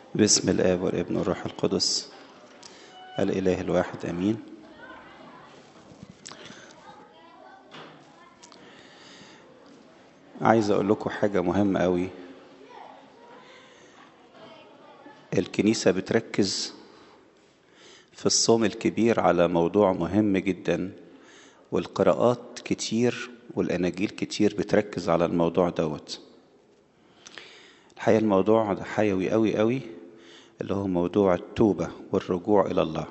باسم الآب والابن والروح القدس الإله الواحد أمين عايز أقول لكم حاجة مهمة أوي الكنيسة بتركز في الصوم الكبير على موضوع مهم جدا والقراءات كتير والأناجيل كتير بتركز على الموضوع دوت الحقيقة الموضوع ده حيوي قوي قوي اللي هو موضوع التوبة والرجوع إلى الله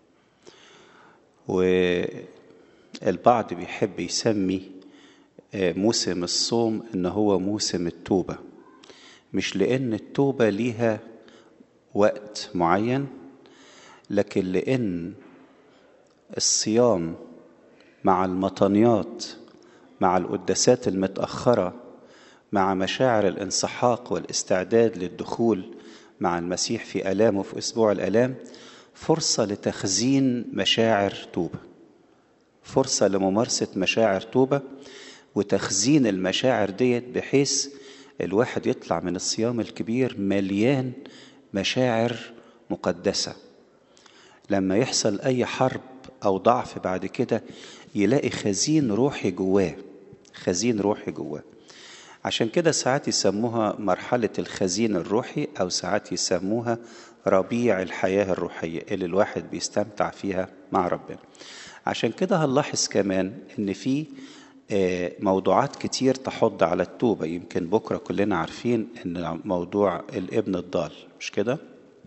والبعض بيحب يسمي موسم الصوم إن هو موسم التوبة مش لأن التوبة ليها وقت معين لكن لأن الصيام مع المطنيات مع القداسات المتأخرة مع مشاعر الانسحاق والاستعداد للدخول مع المسيح في آلامه في أسبوع الآلام فرصة لتخزين مشاعر توبة فرصة لممارسة مشاعر توبة وتخزين المشاعر ديت بحيث الواحد يطلع من الصيام الكبير مليان مشاعر مقدسة لما يحصل أي حرب أو ضعف بعد كده يلاقي خزين روحي جواه خزين روحي جواه عشان كده ساعات يسموها مرحلة الخزين الروحي أو ساعات يسموها ربيع الحياة الروحية اللي الواحد بيستمتع فيها مع ربنا عشان كده هنلاحظ كمان إن في موضوعات كتير تحض على التوبة يمكن بكرة كلنا عارفين إن موضوع الابن الضال مش كده؟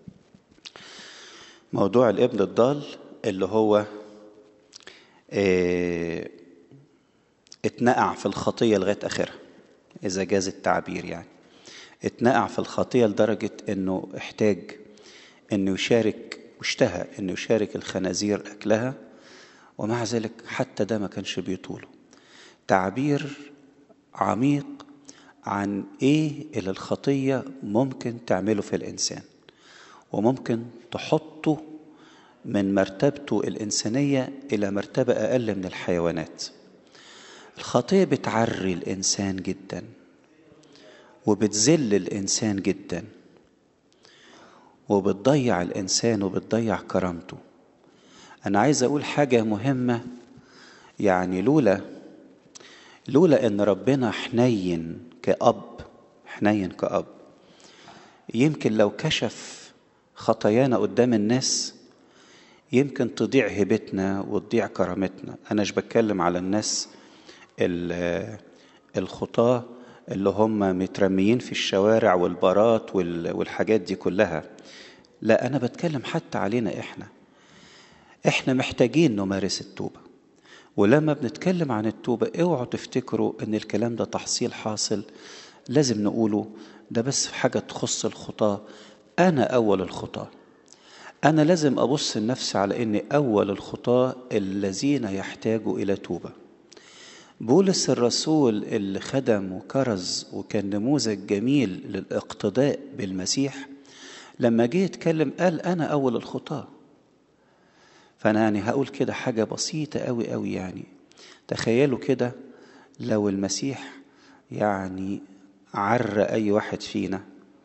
موضوع الابن الضال اللي هو اه اتنقع في الخطية لغاية آخرها إذا جاز التعبير يعني اتنقع في الخطية لدرجة إنه احتاج إنه يشارك واشتهى إنه يشارك الخنازير أكلها ومع ذلك حتى ده ما كانش بيطوله تعبير عميق عن إيه اللي الخطية ممكن تعمله في الإنسان وممكن تحطه من مرتبته الإنسانية إلى مرتبة أقل من الحيوانات الخطية بتعري الإنسان جدا وبتذل الإنسان جدا وبتضيع الإنسان وبتضيع كرامته أنا عايز أقول حاجة مهمة يعني لولا لولا إن ربنا حنين كأب حنين كأب يمكن لو كشف خطايانا قدام الناس يمكن تضيع هبتنا وتضيع كرامتنا أنا مش بتكلم على الناس الخطاة اللي هم مترميين في الشوارع والبارات والحاجات دي كلها لا أنا بتكلم حتى علينا إحنا إحنا محتاجين نمارس التوبة ولما بنتكلم عن التوبة اوعوا تفتكروا إن الكلام ده تحصيل حاصل لازم نقوله ده بس حاجة تخص الخطاة أنا أول الخطاة أنا لازم أبص لنفسي على إني أول الخطاة الذين يحتاجوا إلى توبة بولس الرسول اللي خدم وكرز وكان نموذج جميل للاقتداء بالمسيح لما جه يتكلم قال أنا أول الخطاة فأنا يعني هقول كده حاجة بسيطة أوي أوي يعني تخيلوا كده لو المسيح يعني عر أي واحد فينا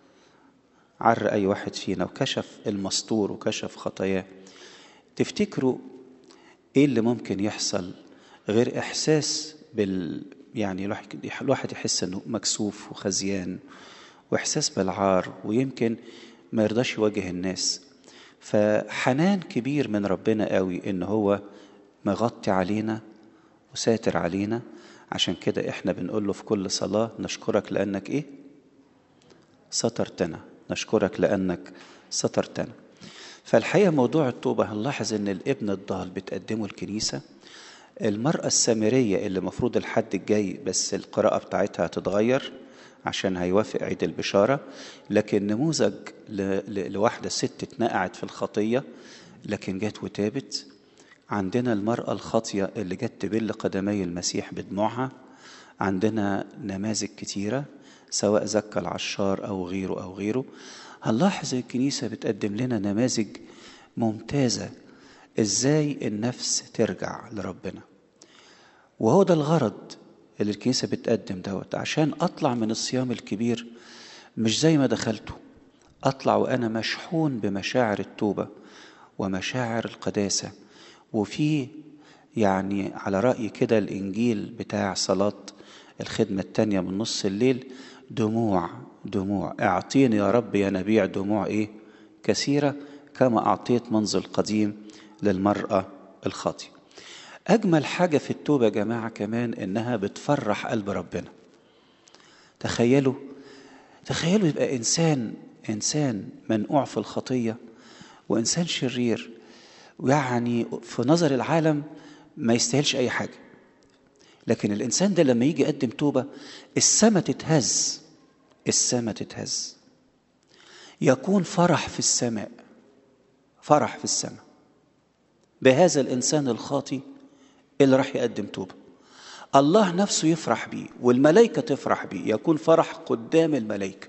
عر أي واحد فينا وكشف المستور وكشف خطاياه تفتكروا إيه اللي ممكن يحصل غير إحساس بال يعني الواحد يحس إنه مكسوف وخزيان وإحساس بالعار ويمكن ما يرضاش يواجه الناس فحنان كبير من ربنا قوي إن هو مغطي علينا وساتر علينا عشان كده إحنا بنقول له في كل صلاة نشكرك لأنك إيه؟ سترتنا نشكرك لأنك سترتنا فالحقيقة موضوع التوبة هنلاحظ إن الابن الضال بتقدمه الكنيسة المرأة السامرية اللي مفروض الحد الجاي بس القراءة بتاعتها هتتغير عشان هيوافق عيد البشارة لكن نموذج لواحدة ست اتنقعت في الخطية لكن جت وتابت عندنا المرأة الخاطية اللي جت تبل قدمي المسيح بدموعها عندنا نماذج كتيرة سواء زكى العشار أو غيره أو غيره هنلاحظ الكنيسة بتقدم لنا نماذج ممتازة ازاي النفس ترجع لربنا وهو ده الغرض اللي الكنيسة بتقدم دوت عشان أطلع من الصيام الكبير مش زي ما دخلته اطلع وانا مشحون بمشاعر التوبه ومشاعر القداسه وفي يعني على راي كده الانجيل بتاع صلاه الخدمه التانيه من نص الليل دموع دموع اعطيني يا رب يا نبيع دموع ايه كثيره كما اعطيت منذ القديم للمراه الخاطئه اجمل حاجه في التوبه يا جماعه كمان انها بتفرح قلب ربنا تخيلوا تخيلوا يبقى انسان انسان منقوع في الخطيه وانسان شرير ويعني في نظر العالم ما يستاهلش اي حاجه لكن الانسان ده لما يجي يقدم توبه السما تتهز السما تتهز يكون فرح في السماء فرح في السماء بهذا الانسان الخاطي اللي راح يقدم توبه الله نفسه يفرح بيه والملائكه تفرح بيه يكون فرح قدام الملائكه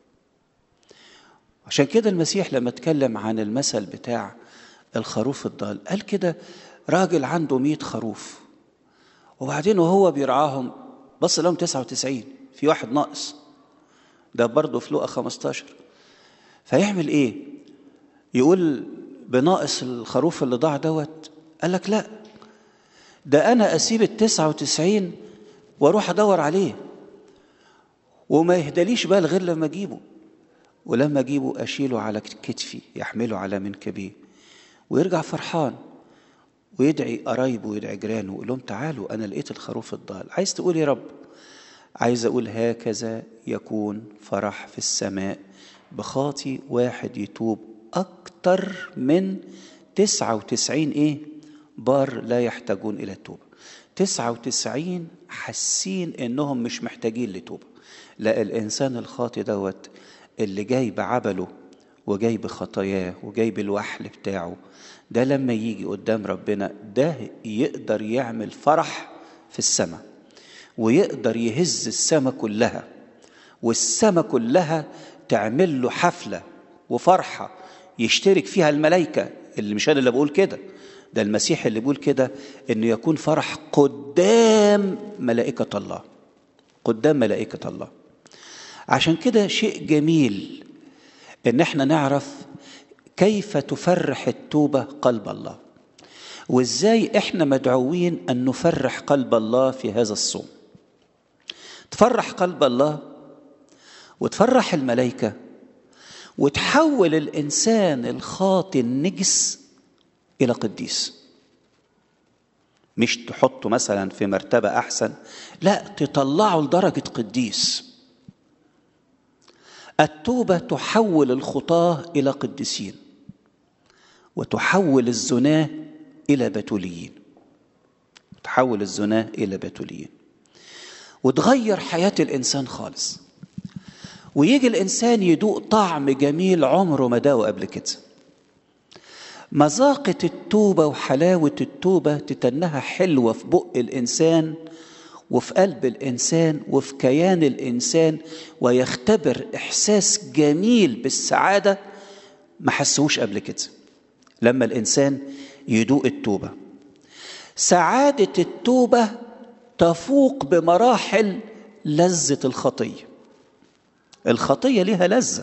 عشان كده المسيح لما اتكلم عن المثل بتاع الخروف الضال قال كده راجل عنده مئة خروف وبعدين وهو بيرعاهم بص لهم 99 في واحد ناقص ده برضه في لقا 15 فيعمل ايه يقول بناقص الخروف اللي ضاع دوت قال لك لا ده انا اسيب التسعة وتسعين واروح ادور عليه وما يهدليش بال غير لما اجيبه ولما اجيبه اشيله على كتفي يحمله على منكبيه ويرجع فرحان ويدعي قرايبه ويدعي جيرانه ويقول لهم تعالوا انا لقيت الخروف الضال عايز تقول يا رب عايز اقول هكذا يكون فرح في السماء بخاطي واحد يتوب اكتر من تسعة وتسعين ايه بار لا يحتاجون الى التوبة تسعة وتسعين حاسين انهم مش محتاجين لتوبة لا الانسان الخاطي دوت اللي جاي بعبله وجاي بخطاياه وجاي بالوحل بتاعه ده لما يجي قدام ربنا ده يقدر يعمل فرح في السماء ويقدر يهز السماء كلها والسماء كلها تعمل له حفلة وفرحة يشترك فيها الملائكة اللي مش أنا اللي بقول كده ده المسيح اللي بيقول كده إنه يكون فرح قدام ملائكة الله قدام ملائكة الله عشان كده شيء جميل إن احنا نعرف كيف تفرح التوبة قلب الله وازاي احنا مدعوين ان نفرح قلب الله في هذا الصوم تفرح قلب الله وتفرح الملائكة وتحول الإنسان الخاطي النجس إلى قديس مش تحطه مثلا في مرتبة أحسن لا تطلعه لدرجة قديس التوبة تحول الخطاة إلى قديسين وتحول الزناة إلى بتوليين تحول الزناة إلى بتوليين وتغير حياة الإنسان خالص ويجي الإنسان يدوق طعم جميل عمره ما داقه قبل كده مذاقة التوبة وحلاوة التوبة تتنها حلوة في بق الإنسان وفي قلب الإنسان وفي كيان الإنسان ويختبر إحساس جميل بالسعادة ما حسوش قبل كده لما الإنسان يدوق التوبة سعادة التوبة تفوق بمراحل لذة الخطية الخطية ليها لذة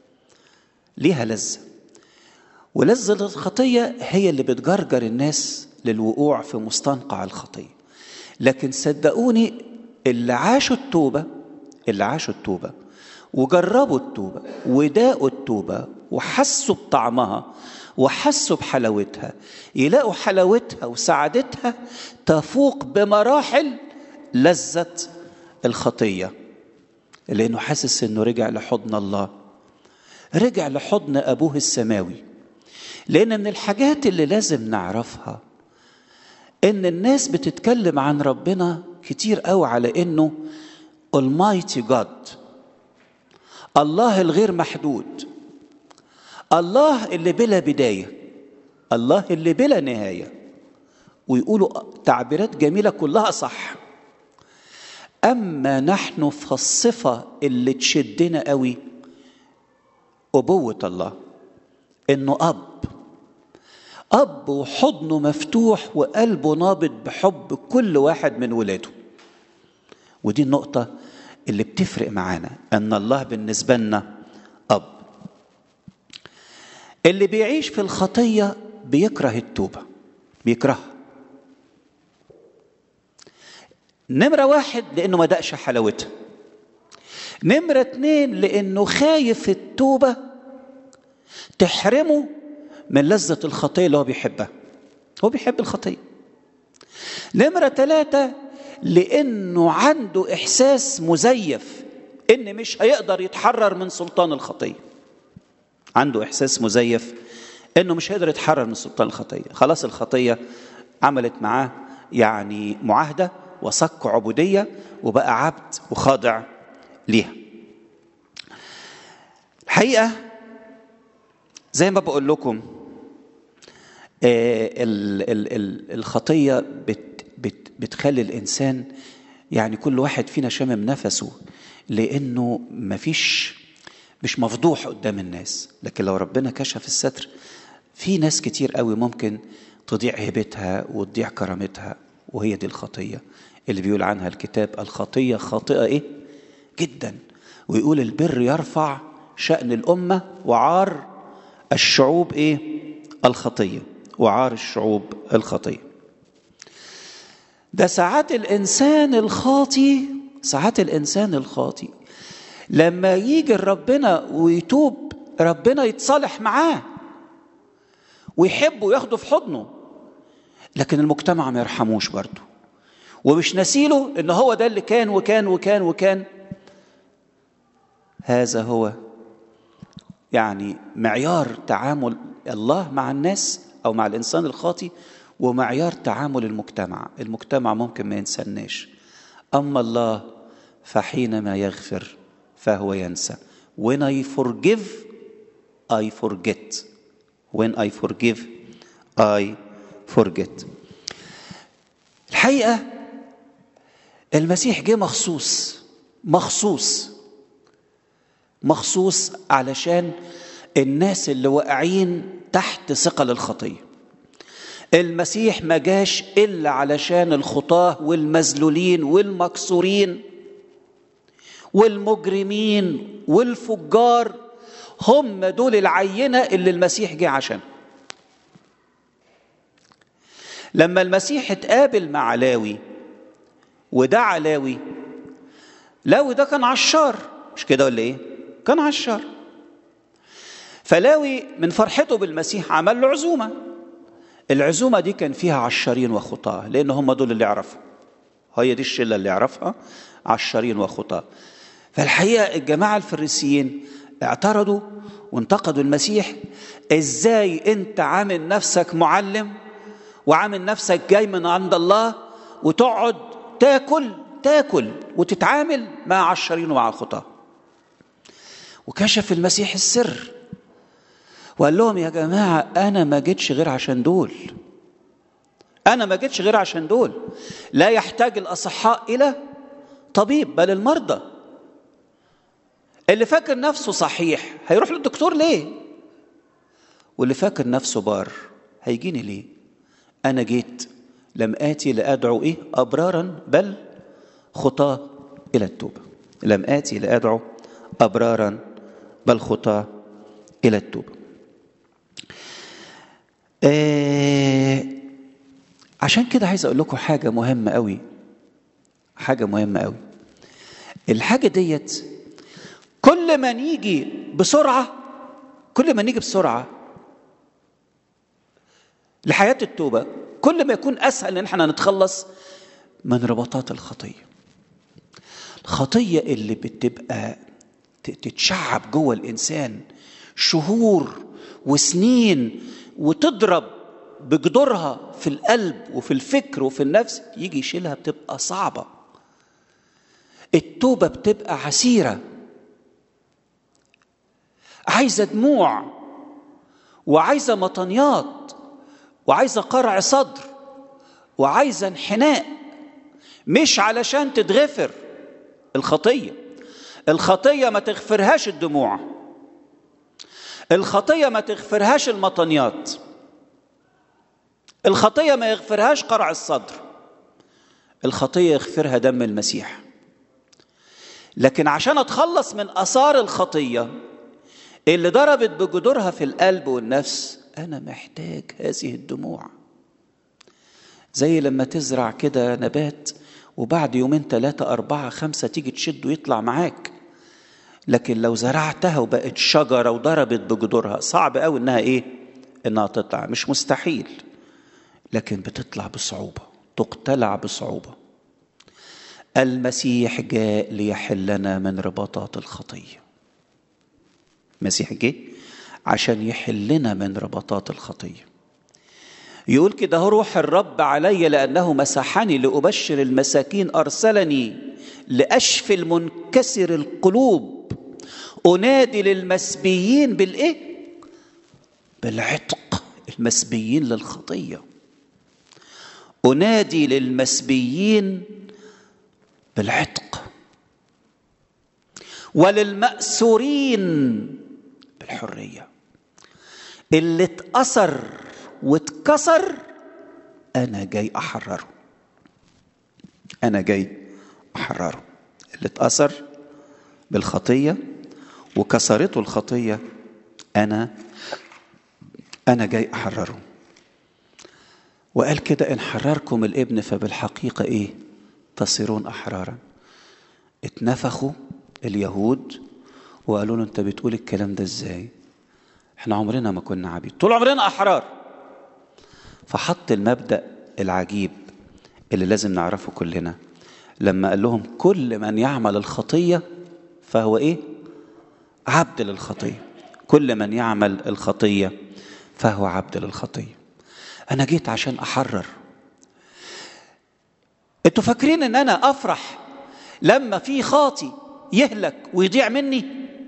ليها لذة ولذة الخطية هي اللي بتجرجر الناس للوقوع في مستنقع الخطية لكن صدقوني اللي عاشوا التوبة اللي عاشوا التوبة وجربوا التوبة وداقوا التوبة وحسوا بطعمها وحسوا بحلاوتها يلاقوا حلاوتها وسعادتها تفوق بمراحل لذة الخطية لأنه حاسس أنه رجع لحضن الله رجع لحضن أبوه السماوي لأن من الحاجات اللي لازم نعرفها إن الناس بتتكلم عن ربنا كتير قوي على إنه Almighty God الله الغير محدود الله اللي بلا بداية الله اللي بلا نهاية ويقولوا تعبيرات جميلة كلها صح أما نحن فالصفة اللي تشدنا قوي أبوة الله إنه أب أب وحضنه مفتوح وقلبه نابض بحب كل واحد من ولاده ودي النقطة اللي بتفرق معانا أن الله بالنسبة لنا أب اللي بيعيش في الخطية بيكره التوبة بيكرهها نمرة واحد لأنه ما دقش حلاوتها نمرة اتنين لأنه خايف التوبة تحرمه من لذة الخطية اللي هو بيحبها هو بيحب الخطية نمرة ثلاثة لأنه عنده إحساس مزيف إن مش هيقدر يتحرر من سلطان الخطية عنده إحساس مزيف إنه مش هيقدر يتحرر من سلطان الخطية خلاص الخطية عملت معاه يعني معاهدة وصك عبودية وبقى عبد وخاضع ليها الحقيقة زي ما بقول لكم الخطية بت بت بتخلي الإنسان يعني كل واحد فينا شامم نفسه لأنه مفيش مش مفضوح قدام الناس لكن لو ربنا كشف الستر في ناس كتير قوي ممكن تضيع هيبتها وتضيع كرامتها وهي دي الخطية اللي بيقول عنها الكتاب الخطية خاطئة إيه؟ جدا ويقول البر يرفع شأن الأمة وعار الشعوب إيه؟ الخطية وعار الشعوب الخطية ده ساعات الإنسان الخاطي ساعات الإنسان الخاطي لما يجي ربنا ويتوب ربنا يتصالح معاه ويحبه وياخده في حضنه لكن المجتمع ما يرحموش برضه ومش نسيله ان هو ده اللي كان وكان وكان وكان هذا هو يعني معيار تعامل الله مع الناس او مع الانسان الخاطي ومعيار تعامل المجتمع المجتمع ممكن ما ينسناش اما الله فحينما يغفر فهو ينسى when I forgive I forget when I forgive I forget الحقيقة المسيح جه مخصوص مخصوص مخصوص علشان الناس اللي واقعين تحت ثقل الخطيه المسيح ما جاش الا علشان الخطاه والمذلولين والمكسورين والمجرمين والفجار هم دول العينه اللي المسيح جه عشان لما المسيح اتقابل مع لاوي ودعا لاوي لاوي ده كان عشار مش كده ولا ايه كان عشار فلاوي من فرحته بالمسيح عمل له عزومه العزومه دي كان فيها عشارين وخطاه لان هم دول اللي يعرفوا هي دي الشله اللي يعرفها عشارين وخطاه فالحقيقه الجماعه الفريسيين اعترضوا وانتقدوا المسيح ازاي انت عامل نفسك معلم وعامل نفسك جاي من عند الله وتقعد تاكل تاكل وتتعامل مع عشرين ومع خطاه وكشف المسيح السر وقال لهم يا جماعة أنا ما جيتش غير عشان دول أنا ما جيتش غير عشان دول لا يحتاج الأصحاء إلى طبيب بل المرضى اللي فاكر نفسه صحيح هيروح للدكتور ليه واللي فاكر نفسه بار هيجيني ليه أنا جيت لم آتي لأدعو إيه أبرارا بل خطاة إلى التوبة لم آتي لأدعو أبرارا بل خطاة إلى التوبة آه عشان كده عايز أقول لكم حاجة مهمة قوي حاجة مهمة قوي الحاجة ديت كل ما نيجي بسرعة كل ما نيجي بسرعة لحياة التوبة كل ما يكون أسهل إن احنا نتخلص من ربطات الخطية الخطية اللي بتبقى تتشعب جوه الإنسان شهور وسنين وتضرب بجدرها في القلب وفي الفكر وفي النفس يجي يشيلها بتبقى صعبة التوبة بتبقى عسيرة عايزة دموع وعايزة مطنيات وعايزة قرع صدر وعايزة انحناء مش علشان تتغفر الخطية الخطية ما تغفرهاش الدموع الخطية ما تغفرهاش المطنيات الخطية ما يغفرهاش قرع الصدر الخطية يغفرها دم المسيح لكن عشان اتخلص من اثار الخطيه اللي ضربت بجذورها في القلب والنفس انا محتاج هذه الدموع زي لما تزرع كده نبات وبعد يومين ثلاثة أربعة خمسة تيجي تشد ويطلع معاك لكن لو زرعتها وبقت شجرة وضربت بجذورها صعب قوي إنها إيه؟ إنها تطلع مش مستحيل لكن بتطلع بصعوبة تقتلع بصعوبة المسيح جاء ليحلنا من رباطات الخطية المسيح جه عشان يحلنا من رباطات الخطيه يقول كده هو روح الرب علي لأنه مسحني لأبشر المساكين أرسلني لأشفي المنكسر القلوب أنادي للمسبيين بالإيه؟ بالعتق المسبيين للخطية أنادي للمسبيين بالعتق وللمأسورين بالحرية اللي اتأثر واتكسر انا جاي احرره انا جاي احرره اللي اتاثر بالخطيه وكسرته الخطيه انا انا جاي احرره وقال كده ان حرركم الابن فبالحقيقه ايه تصيرون احرارا اتنفخوا اليهود وقالوا له انت بتقول الكلام ده ازاي احنا عمرنا ما كنا عبيد طول عمرنا احرار فحط المبدا العجيب اللي لازم نعرفه كلنا لما قال لهم كل من يعمل الخطيه فهو ايه عبد للخطيه كل من يعمل الخطيه فهو عبد للخطيه انا جيت عشان احرر انتوا فاكرين ان انا افرح لما في خاطي يهلك ويضيع مني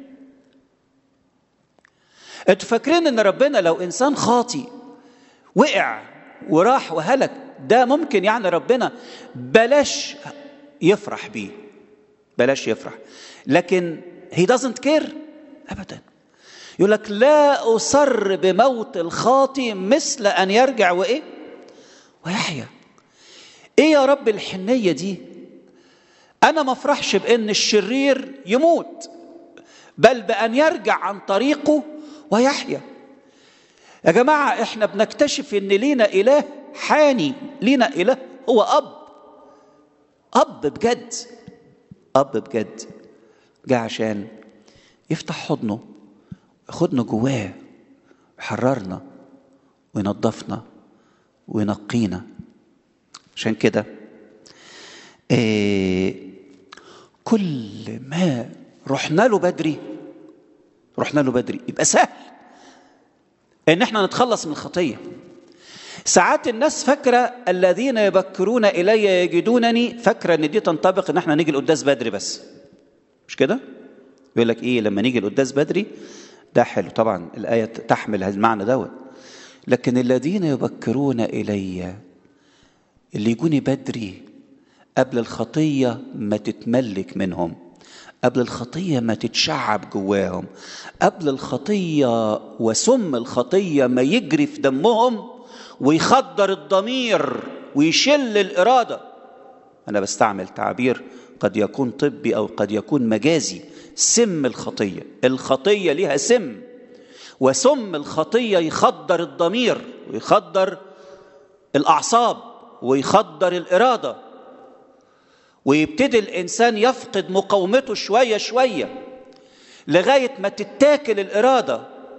انتوا فاكرين ان ربنا لو انسان خاطي وقع وراح وهلك ده ممكن يعني ربنا بلاش يفرح بيه بلاش يفرح لكن he doesn't care ابدا يقول لك لا اصر بموت الخاطي مثل ان يرجع وايه ويحيا ايه يا رب الحنيه دي انا ما افرحش بان الشرير يموت بل بان يرجع عن طريقه ويحيا يا جماعه احنا بنكتشف ان لينا اله حاني لينا اله هو اب اب بجد اب بجد جه عشان يفتح حضنه ياخدنا جواه يحررنا وينظفنا وينقينا عشان كده إيه كل ما رحنا له بدري رحنا له بدري يبقى سهل ان احنا نتخلص من الخطيه ساعات الناس فاكره الذين يبكرون الي يجدونني فاكره ان دي تنطبق ان احنا نيجي القداس بدري بس مش كده يقول لك ايه لما نيجي القداس بدري ده حلو طبعا الايه تحمل هذا المعنى دوت لكن الذين يبكرون الي اللي يجوني بدري قبل الخطيه ما تتملك منهم قبل الخطيه ما تتشعب جواهم قبل الخطيه وسم الخطيه ما يجري في دمهم ويخدر الضمير ويشل الاراده انا بستعمل تعبير قد يكون طبي او قد يكون مجازي سم الخطيه الخطيه ليها سم وسم الخطيه يخدر الضمير ويخدر الاعصاب ويخدر الاراده ويبتدي الانسان يفقد مقاومته شويه شويه لغايه ما تتاكل الاراده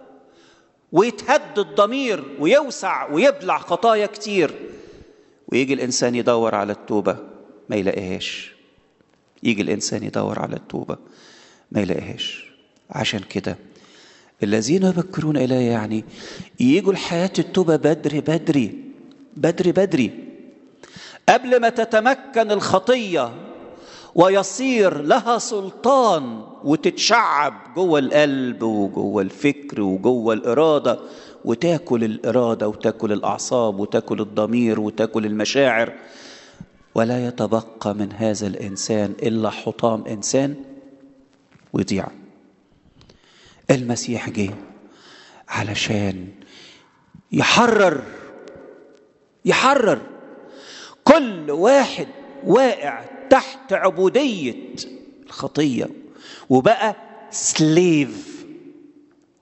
ويتهد الضمير ويوسع ويبلع خطايا كتير ويجي الانسان يدور على التوبه ما يلاقيهاش يجي الانسان يدور على التوبه ما يلاقيهاش عشان كده الذين يبكرون الي يعني يجوا الحياه التوبه بدري بدري بدري بدري قبل ما تتمكن الخطيه ويصير لها سلطان وتتشعب جوه القلب وجوه الفكر وجوه الاراده وتاكل الاراده وتاكل الاعصاب وتاكل الضمير وتاكل المشاعر ولا يتبقى من هذا الانسان الا حطام انسان ويضيع المسيح جه علشان يحرر يحرر كل واحد واقع تحت عبودية الخطية وبقى سليف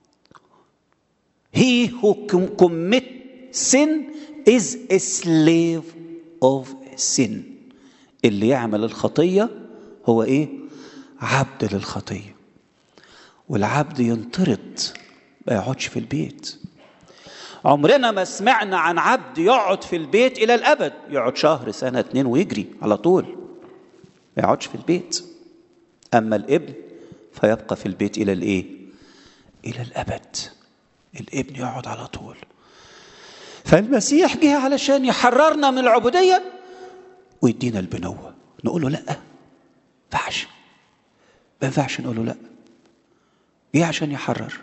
he who commit sin is a slave of sin اللي يعمل الخطية هو ايه عبد للخطية والعبد ينطرد ما يقعدش في البيت عمرنا ما سمعنا عن عبد يقعد في البيت إلى الأبد يقعد شهر سنة اتنين ويجري على طول ما يقعدش في البيت أما الابن فيبقى في البيت إلى الإيه؟ إلى الأبد الابن يقعد على طول فالمسيح جه علشان يحررنا من العبودية ويدينا البنوة نقول له لأ ما ينفعش ما ينفعش نقول له لأ جه عشان يحرر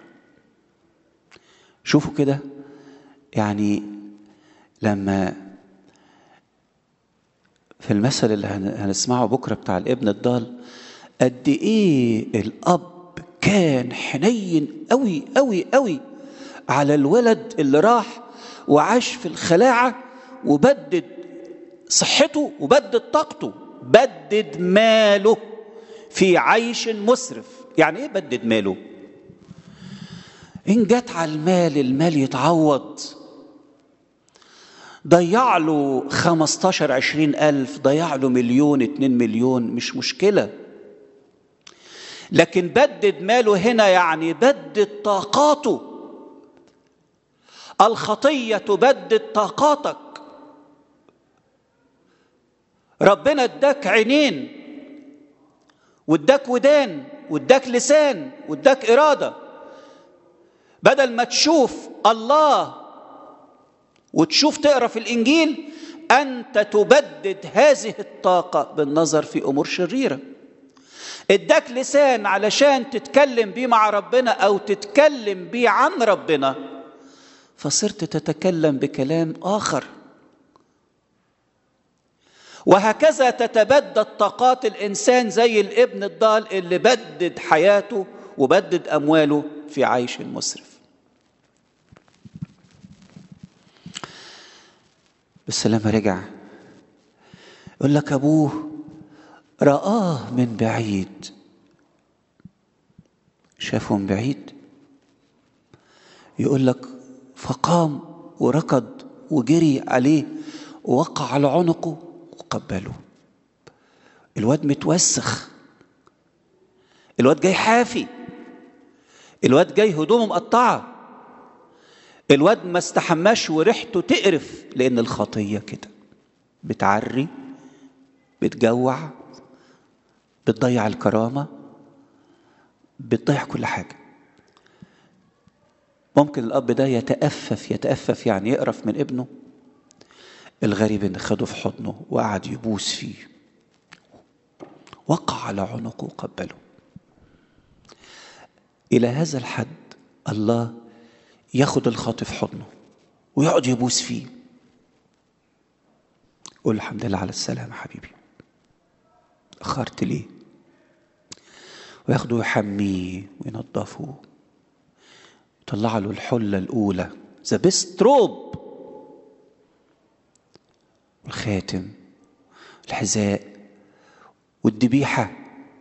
شوفوا كده يعني لما في المثل اللي هنسمعه بكره بتاع الابن الضال قد ايه الاب كان حنين قوي قوي قوي على الولد اللي راح وعاش في الخلاعه وبدد صحته وبدد طاقته بدد ماله في عيش مسرف يعني ايه بدد ماله إن جت على المال المال يتعوض ضيع له 15 20 ألف ضيع له مليون 2 مليون مش مشكلة لكن بدد ماله هنا يعني بدد طاقاته الخطية تبدد طاقاتك ربنا اداك عينين واداك ودان واداك لسان واداك إرادة بدل ما تشوف الله وتشوف تقرا في الانجيل انت تبدد هذه الطاقه بالنظر في امور شريره اداك لسان علشان تتكلم بيه مع ربنا او تتكلم بيه عن ربنا فصرت تتكلم بكلام اخر وهكذا تتبدد طاقات الانسان زي الابن الضال اللي بدد حياته وبدد امواله في عيش مسرف بس لما رجع يقول لك ابوه رآه من بعيد شافه من بعيد يقول لك فقام وركض وجري عليه ووقع على عنقه وقبله الواد متوسخ الواد جاي حافي الواد جاي هدومه مقطعه الواد ما استحماش وريحته تقرف لان الخطيه كده بتعري بتجوع بتضيع الكرامه بتضيع كل حاجه ممكن الاب ده يتأفف يتأفف يعني يقرف من ابنه الغريب ان خده في حضنه وقعد يبوس فيه وقع على عنقه وقبله الى هذا الحد الله ياخد الخاطي في حضنه ويقعد يبوس فيه قول الحمد لله على السلامة حبيبي أخرت ليه وياخده يحميه وينظفه يطلع له الحلة الأولى ذا بيست روب والخاتم الحذاء والذبيحة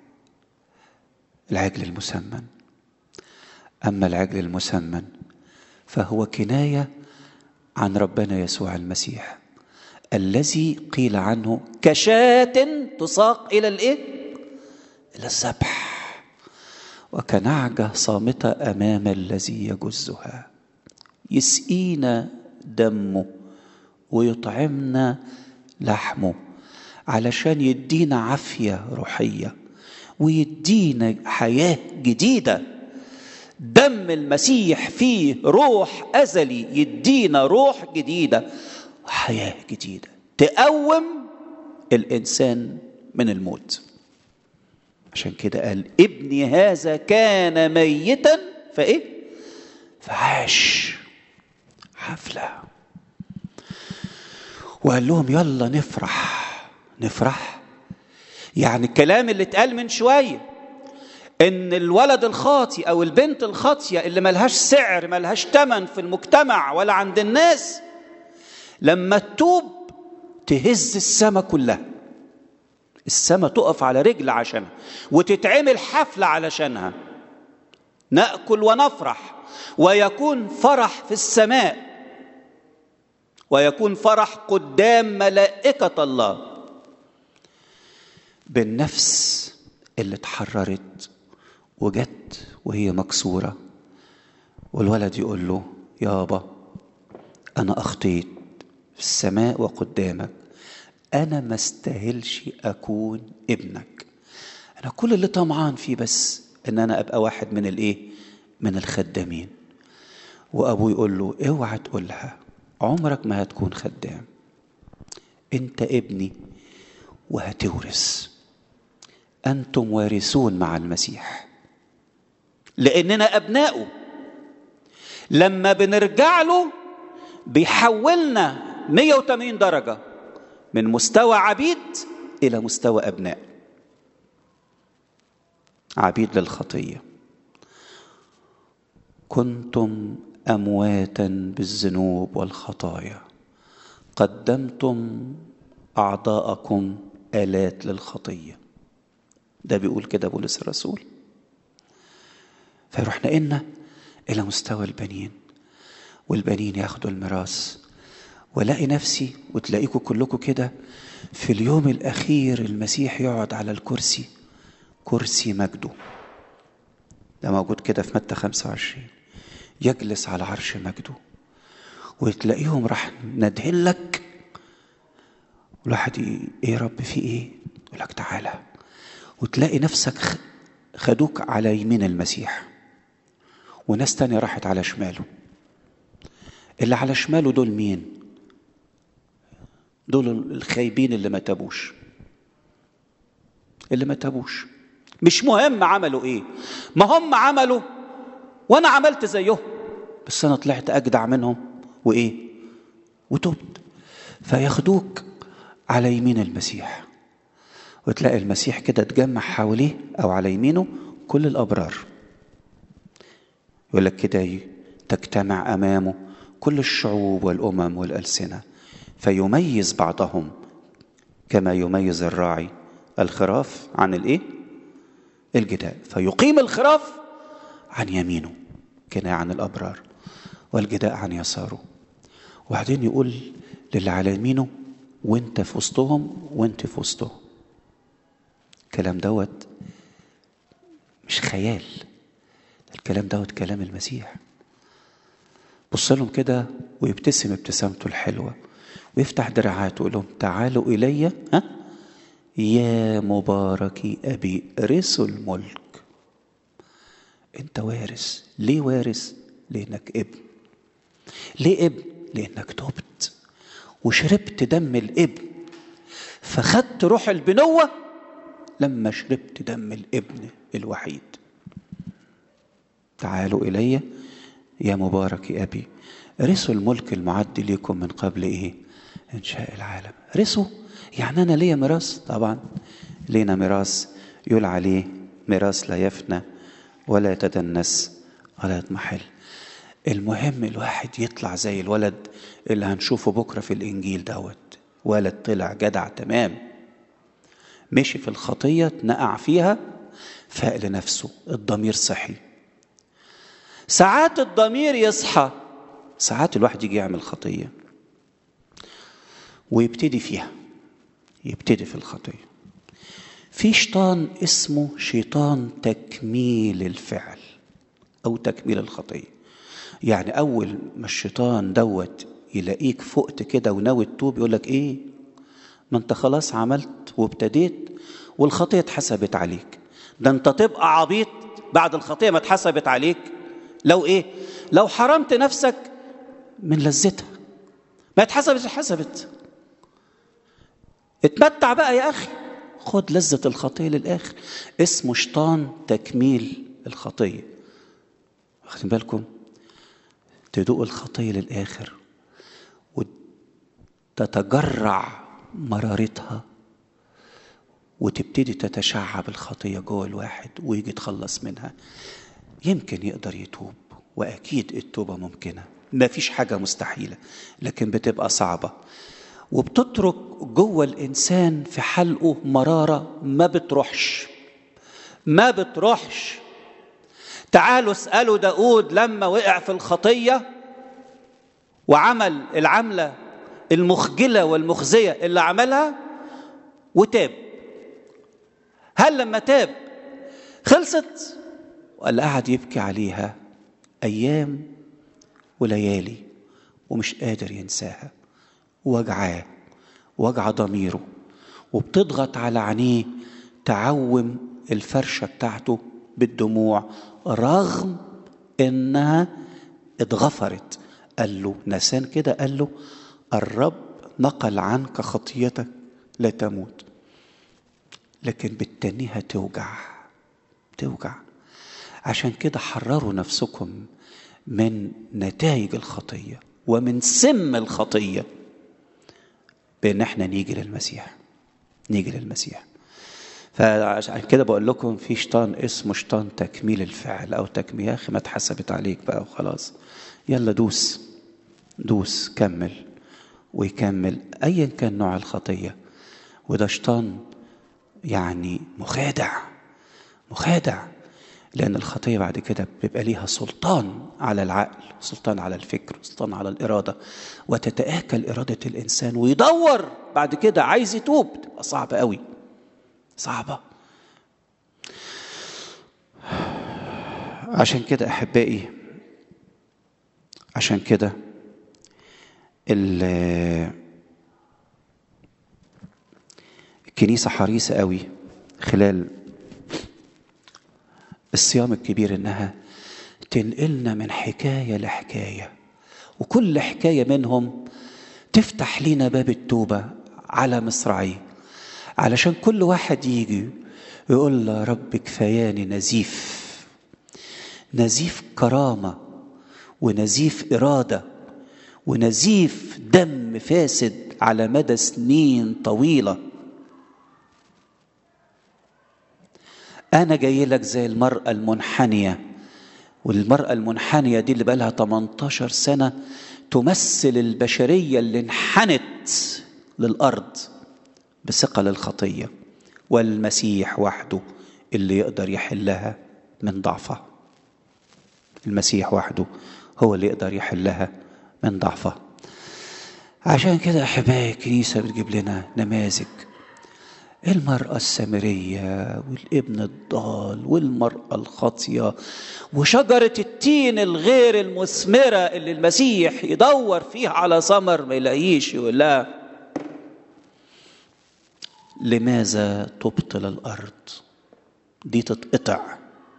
العجل المسمن أما العجل المسمن فهو كناية عن ربنا يسوع المسيح الذي قيل عنه كشاة تساق إلى الإيه؟ إلى الذبح وكنعجة صامتة أمام الذي يجزها يسقينا دمه ويطعمنا لحمه علشان يدينا عافية روحية ويدينا حياة جديدة دم المسيح فيه روح أزلي يدينا روح جديدة وحياة جديدة تقوم الإنسان من الموت عشان كده قال ابني هذا كان ميتا فإيه فعاش حفلة وقال لهم يلا نفرح نفرح يعني الكلام اللي اتقال من شويه ان الولد الخاطي او البنت الخاطيه اللي ملهاش سعر ملهاش تمن في المجتمع ولا عند الناس لما تتوب تهز السماء كلها السماء تقف على رجل عشانها وتتعمل حفله علشانها ناكل ونفرح ويكون فرح في السماء ويكون فرح قدام ملائكة الله بالنفس اللي اتحررت وجت وهي مكسورة والولد يقول له يابا أنا أخطيت في السماء وقدامك أنا ما استاهلش أكون ابنك أنا كل اللي طمعان فيه بس إن أنا أبقى واحد من الإيه؟ من الخدامين وأبوه يقول له اوعى تقولها عمرك ما هتكون خدام أنت ابني وهتورث أنتم وارثون مع المسيح لأننا أبناؤه لما بنرجع له بيحولنا 180 درجة من مستوى عبيد إلى مستوى أبناء عبيد للخطية كنتم أمواتا بالذنوب والخطايا قدمتم أعضاءكم آلات للخطية ده بيقول كده بولس الرسول فيروح نقلنا إلى مستوى البنين والبنين ياخدوا الميراث والاقي نفسي وتلاقيكم كلكم كده في اليوم الاخير المسيح يقعد على الكرسي كرسي مجده ده موجود كده في متى 25 يجلس على عرش مجده وتلاقيهم راح ندهن لك والواحد ايه يا رب في ايه يقول لك تعالى وتلاقي نفسك خدوك على يمين المسيح وناس تانية راحت على شماله اللي على شماله دول مين دول الخايبين اللي ما تابوش اللي ما تابوش مش مهم عملوا ايه ما هم عملوا وانا عملت زيهم بس انا طلعت اجدع منهم وايه وتبت فياخدوك على يمين المسيح وتلاقي المسيح كده اتجمع حواليه او على يمينه كل الابرار يقول لك كده تجتمع امامه كل الشعوب والامم والالسنه فيميز بعضهم كما يميز الراعي الخراف عن الايه الجداء فيقيم الخراف عن يمينه كناية عن الابرار والجداء عن يساره وبعدين يقول للي على يمينه وانت في وسطهم وانت في وسطهم الكلام دوت مش خيال الكلام دوت كلام المسيح بص لهم كده ويبتسم ابتسامته الحلوه ويفتح دراعاته ويقول لهم تعالوا الي ها يا مبارك ابي رثوا الملك انت وارث ليه وارث لانك ابن ليه ابن لانك تبت وشربت دم الابن فخدت روح البنوه لما شربت دم الابن الوحيد تعالوا الي يا مبارك ابي رثوا الملك المعد ليكم من قبل ايه انشاء العالم رثوا يعني انا ليا ميراث طبعا لينا ميراث يقول عليه ميراث لا يفنى ولا يتدنس ولا يضمحل المهم الواحد يطلع زي الولد اللي هنشوفه بكره في الانجيل دوت ولد طلع جدع تمام مشي في الخطيه اتنقع فيها فاق لنفسه الضمير صحي ساعات الضمير يصحى ساعات الواحد يجي يعمل خطيه ويبتدي فيها يبتدي في الخطيه في شيطان اسمه شيطان تكميل الفعل او تكميل الخطيه يعني اول ما الشيطان دوت يلاقيك فقت كده وناوي تتوب يقول لك ايه ما انت خلاص عملت وابتديت والخطيه اتحسبت عليك ده انت تبقى عبيط بعد الخطيه ما اتحسبت عليك لو ايه لو حرمت نفسك من لذتها ما اتحسبت اتحسبت اتمتع بقى يا اخي خد لذة الخطية للآخر اسمه شيطان تكميل الخطية واخدين بالكم تدوق الخطية للآخر وتتجرع مرارتها وتبتدي تتشعب الخطية جوه الواحد ويجي يتخلص منها يمكن يقدر يتوب وأكيد التوبة ممكنة ما فيش حاجة مستحيلة لكن بتبقى صعبة وبتترك جوه الانسان في حلقه مراره ما بتروحش ما بتروحش تعالوا اسألوا داود لما وقع في الخطية وعمل العملة المخجلة والمخزية اللي عملها وتاب هل لما تاب خلصت ولا قعد يبكي عليها أيام وليالي ومش قادر ينساها وجعاه وجع ضميره وبتضغط على عينيه تعوم الفرشة بتاعته بالدموع رغم انها اتغفرت قال له نسان كده قال له الرب نقل عنك خطيتك لا تموت لكن بالتانيها توجع توجع عشان كده حرروا نفسكم من نتائج الخطيه ومن سم الخطيه بان احنا نيجي للمسيح نيجي للمسيح فعشان كده بقول لكم في شيطان اسمه شيطان تكميل الفعل او تكميل يا اخي ما اتحسبت عليك بقى وخلاص يلا دوس دوس كمل ويكمل ايا كان نوع الخطيه وده شيطان يعني مخادع مخادع لأن الخطية بعد كده بيبقى ليها سلطان على العقل سلطان على الفكر سلطان على الإرادة وتتآكل إرادة الإنسان ويدور بعد كده عايز يتوب تبقى صعبة قوي صعبة عشان كده أحبائي عشان كده الكنيسة حريصة قوي خلال الصيام الكبير انها تنقلنا من حكايه لحكايه وكل حكايه منهم تفتح لنا باب التوبه على مصراعيه علشان كل واحد يجي يقول له رب كفاياني نزيف نزيف كرامه ونزيف اراده ونزيف دم فاسد على مدى سنين طويله أنا جاي لك زي المرأة المنحنية والمرأة المنحنية دي اللي بقالها 18 سنة تمثل البشرية اللي انحنت للأرض بثقل الخطية والمسيح وحده اللي يقدر يحلها من ضعفها المسيح وحده هو اللي يقدر يحلها من ضعفها عشان كده أحبائي الكنيسة بتجيب لنا نماذج المرأة السامرية والابن الضال والمرأة الخاطية وشجرة التين الغير المثمرة اللي المسيح يدور فيها على ثمر ما يلاقيش يقول لها لماذا تبطل الأرض دي تتقطع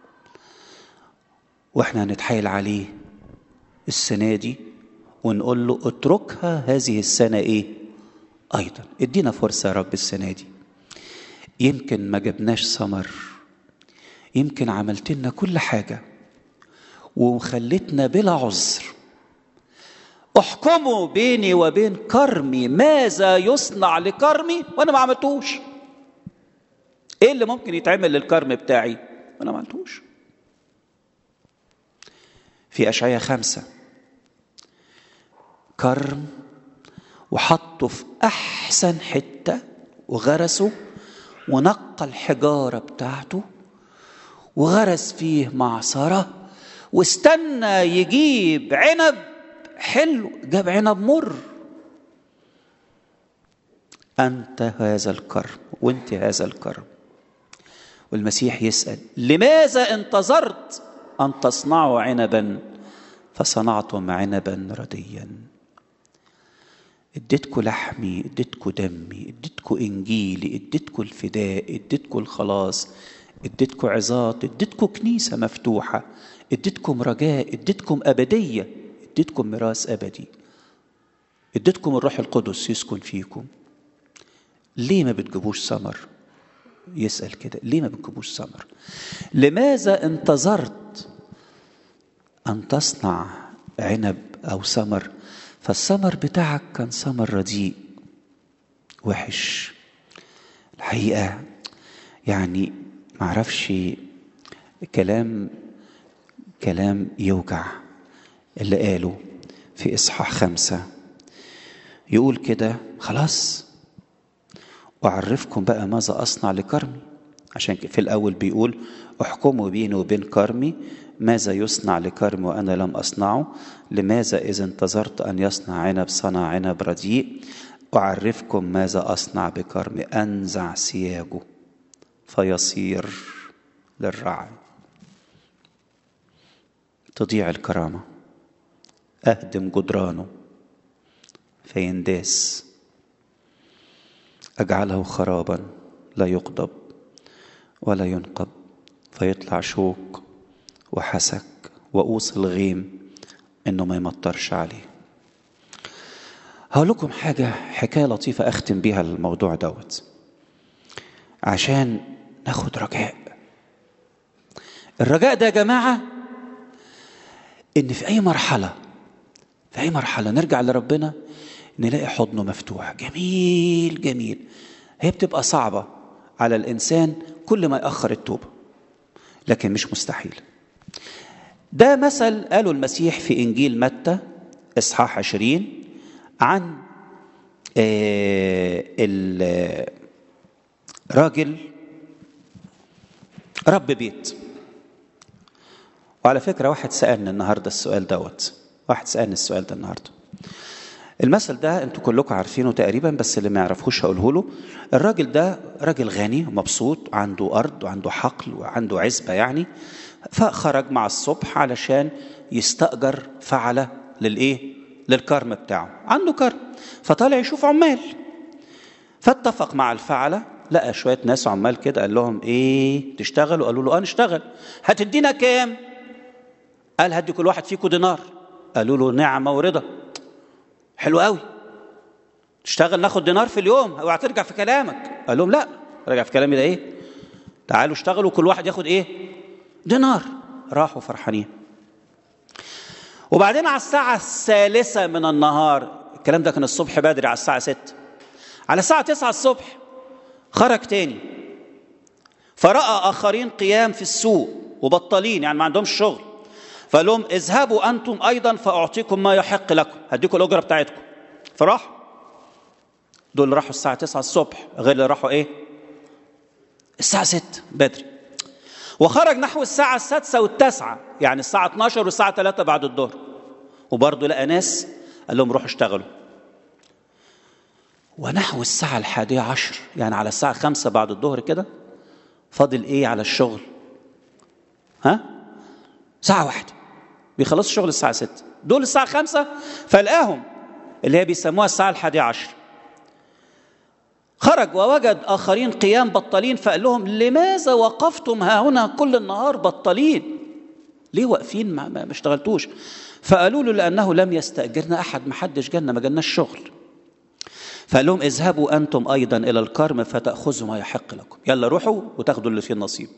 واحنا هنتحايل عليه السنة دي ونقول له اتركها هذه السنة ايه ايضا ادينا فرصة يا رب السنة دي يمكن ما جبناش ثمر يمكن عملت لنا كل حاجه وخلتنا بلا عذر احكموا بيني وبين كرمي ماذا يصنع لكرمي وانا ما عملتوش ايه اللي ممكن يتعمل للكرم بتاعي وانا ما عملتوش في اشعياء خمسة كرم وحطه في احسن حته وغرسه ونقى الحجارة بتاعته وغرس فيه معصرة واستنى يجيب عنب حلو جاب عنب مر أنت هذا الكرم وأنت هذا الكرم والمسيح يسأل لماذا انتظرت أن تصنعوا عنبا فصنعتم عنبا رديا اديتكوا لحمي اديتكوا دمي اديتكوا انجيلي اديتكوا الفداء اديتكوا الخلاص اديتكوا عظات اديتكوا كنيسه مفتوحه اديتكم رجاء اديتكم ابديه اديتكم ميراث ابدي اديتكم الروح القدس يسكن فيكم ليه ما بتجيبوش ثمر يسال كده ليه ما بتجيبوش ثمر لماذا انتظرت ان تصنع عنب او ثمر فالثمر بتاعك كان ثمر رديء وحش الحقيقة يعني معرفش كلام كلام يوجع اللي قاله في إصحاح خمسة يقول كده خلاص أعرفكم بقى ماذا أصنع لكرمي عشان في الأول بيقول احكموا بيني وبين كرمي ماذا يصنع لكرم وأنا لم أصنعه لماذا إذا انتظرت أن يصنع عنب صنع عنب رديء أعرفكم ماذا أصنع بكرم أنزع سياجه فيصير للرعي تضيع الكرامة أهدم جدرانه فينداس أجعله خرابا لا يقضب ولا ينقب فيطلع شوك وحسك وقوس الغيم انه ما يمطرش عليه هقول لكم حاجة حكاية لطيفة أختم بيها الموضوع دوت عشان ناخد رجاء الرجاء ده يا جماعة إن في أي مرحلة في أي مرحلة نرجع لربنا نلاقي حضنه مفتوح جميل جميل هي بتبقى صعبة على الإنسان كل ما يأخر التوبة لكن مش مستحيل ده مثل قاله المسيح في إنجيل متى إصحاح عشرين عن راجل رب بيت وعلى فكرة واحد سألني النهاردة السؤال دوت واحد سألني السؤال ده النهاردة المثل ده انتوا كلكم عارفينه تقريبا بس اللي ما يعرفوش هقوله له الراجل ده راجل غني ومبسوط عنده ارض وعنده حقل وعنده عزبه يعني فخرج مع الصبح علشان يستاجر فعله للايه للكرم بتاعه عنده كرم فطالع يشوف عمال فاتفق مع الفعله لقى شويه ناس عمال كده قال لهم ايه تشتغلوا قالوا له اه نشتغل هتدينا كام قال هدي كل واحد فيكم دينار قالوا له نعمه ورضا حلو قوي تشتغل ناخد دينار في اليوم اوعى ترجع في كلامك قال لهم لا رجع في كلامي ده ايه تعالوا اشتغلوا كل واحد ياخد ايه دينار راحوا فرحانين وبعدين على الساعة الثالثة من النهار الكلام ده كان الصبح بدري على الساعة ستة على الساعة تسعة الصبح خرج تاني فرأى آخرين قيام في السوق وبطالين يعني ما عندهمش شغل فقال لهم اذهبوا انتم ايضا فاعطيكم ما يحق لكم هديكم الاجره بتاعتكم فراحوا دول اللي راحوا الساعه 9 الصبح غير اللي راحوا ايه الساعه 6 بدري وخرج نحو الساعه السادسة والتاسعة يعني الساعه 12 والساعه 3 بعد الظهر وبرضه لقى ناس قال لهم روحوا اشتغلوا ونحو الساعة الحادية عشر يعني على الساعة خمسة بعد الظهر كده فاضل ايه على الشغل ها ساعة واحدة بيخلصوا الشغل الساعة ستة دول الساعة خمسة فلقاهم اللي هي بيسموها الساعة الحادية عشر خرج ووجد آخرين قيام بطالين فقال لهم لماذا وقفتم ها هنا كل النهار بطالين ليه واقفين ما, ما اشتغلتوش فقالوا له لأنه لم يستأجرنا أحد ما حدش جالنا ما جالناش شغل فقال لهم اذهبوا أنتم أيضا إلى الكرم فتأخذوا ما يحق لكم يلا روحوا وتاخدوا اللي فيه النصيب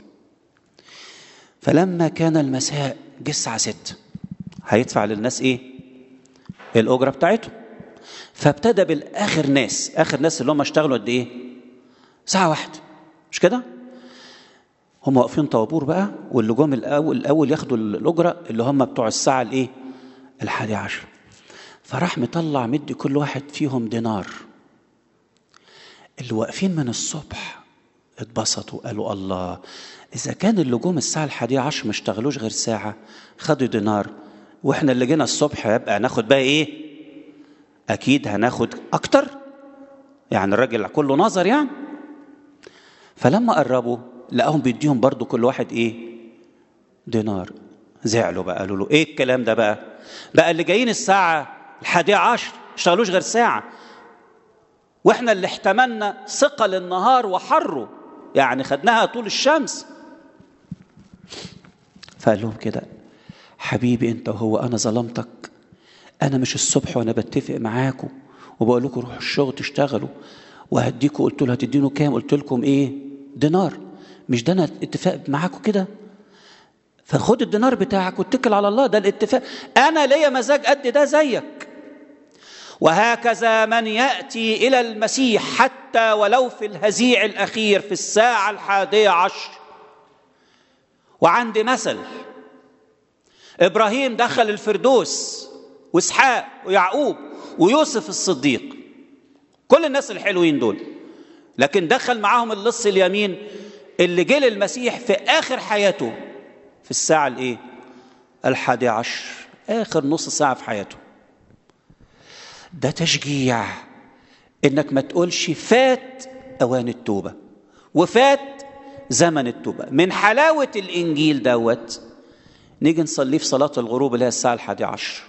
فلما كان المساء جه الساعة ستة هيدفع للناس ايه؟ الأجرة بتاعتهم فابتدى بالآخر ناس آخر ناس اللي هم اشتغلوا قد ايه؟ ساعة واحدة مش كده؟ هم واقفين طابور بقى واللي جم الأول الأول ياخدوا الأجرة اللي هم بتوع الساعة الإيه؟ الحادي عشر فراح مطلع مدي كل واحد فيهم دينار اللي واقفين من الصبح اتبسطوا قالوا الله إذا كان اللي جم الساعة الحادية عشر ما اشتغلوش غير ساعة خدوا دينار وإحنا اللي جينا الصبح يبقى ناخد بقى إيه؟ أكيد هناخد أكتر يعني الراجل كله نظر يعني فلما قربوا لقاهم بيديهم برضو كل واحد إيه؟ دينار زعلوا بقى قالوا له إيه الكلام ده بقى؟ بقى اللي جايين الساعة الحادية عشر اشتغلوش غير ساعة واحنا اللي احتملنا ثقل النهار وحره يعني خدناها طول الشمس فقال لهم كده حبيبي انت وهو انا ظلمتك انا مش الصبح وانا بتفق معاكم وبقول لكم روحوا الشغل تشتغلوا وهديكوا قلت له هتدينوا كام قلت لكم ايه دينار مش ده انا اتفاق معاكم كده فخد الدينار بتاعك واتكل على الله ده الاتفاق انا ليا مزاج قد ده زيك وهكذا من ياتي الى المسيح حتى ولو في الهزيع الاخير في الساعه الحاديه عشر وعندي مثل ابراهيم دخل الفردوس واسحاق ويعقوب ويوسف الصديق كل الناس الحلوين دول لكن دخل معاهم اللص اليمين اللي جه للمسيح في اخر حياته في الساعه الايه الحادي عشر آخر نص ساعة في حياته ده تشجيع إنك ما تقولش فات أوان التوبة وفات زمن التوبة من حلاوة الإنجيل دوت نيجي نصليه في صلاة الغروب اللي هي الساعة الحادي عشر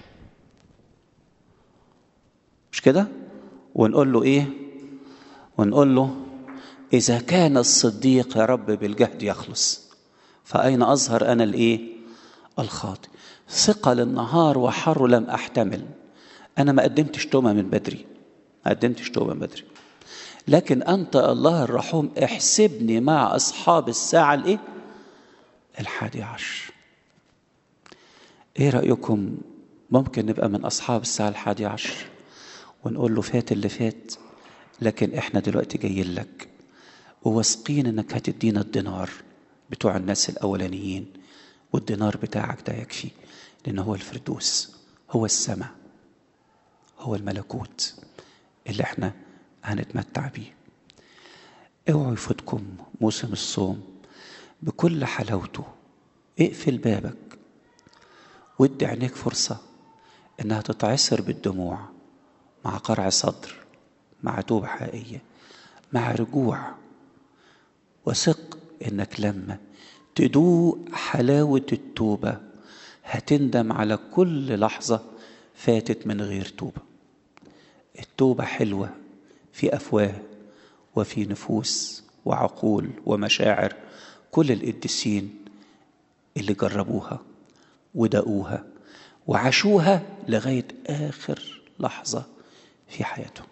مش كده ونقول له إيه ونقول له إذا كان الصديق يا رب بالجهد يخلص فأين أظهر أنا الإيه الخاطئ ثقل النهار وحر لم أحتمل أنا ما قدمتش توبة من بدري ما قدمتش توبة من بدري لكن أنت الله الرحوم احسبني مع أصحاب الساعة الإيه الحادي عشر إيه رأيكم ممكن نبقى من أصحاب الساعة الحادي عشر ونقول له فات اللي فات لكن إحنا دلوقتي جايين لك وواثقين إنك هتدينا الدينار بتوع الناس الأولانيين والدينار بتاعك ده يكفي لأن هو الفردوس هو السماء هو الملكوت اللي احنا هنتمتع بيه اوعوا يفوتكم موسم الصوم بكل حلاوته اقفل بابك وادي عينيك فرصة انها تتعصر بالدموع مع قرع صدر مع توبة حقيقية مع رجوع وثق انك لما تدوق حلاوة التوبة هتندم على كل لحظة فاتت من غير توبة التوبة حلوة في أفواه وفي نفوس وعقول ومشاعر كل القديسين اللي جربوها ودقوها وعاشوها لغاية آخر لحظة في حياتهم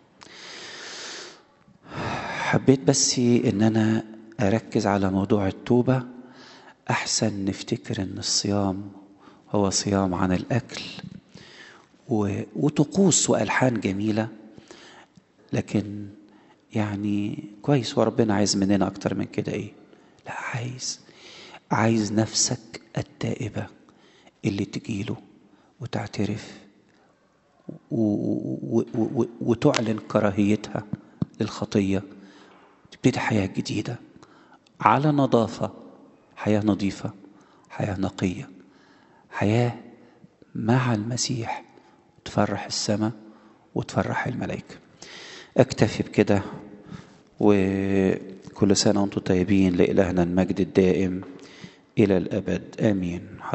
حبيت بس إن أنا أركز على موضوع التوبة أحسن نفتكر إن الصيام هو صيام عن الأكل وطقوس وألحان جميلة لكن يعني كويس وربنا عايز مننا أكتر من كده إيه لا عايز عايز نفسك التائبة اللي تجيله وتعترف وتعلن كراهيتها للخطية تبتدي حياة جديدة على نظافة حياة نظيفة حياة نقية حياة مع المسيح تفرح السماء وتفرح الملائكة اكتفي بكده وكل سنة وانتم طيبين لإلهنا المجد الدائم إلى الأبد آمين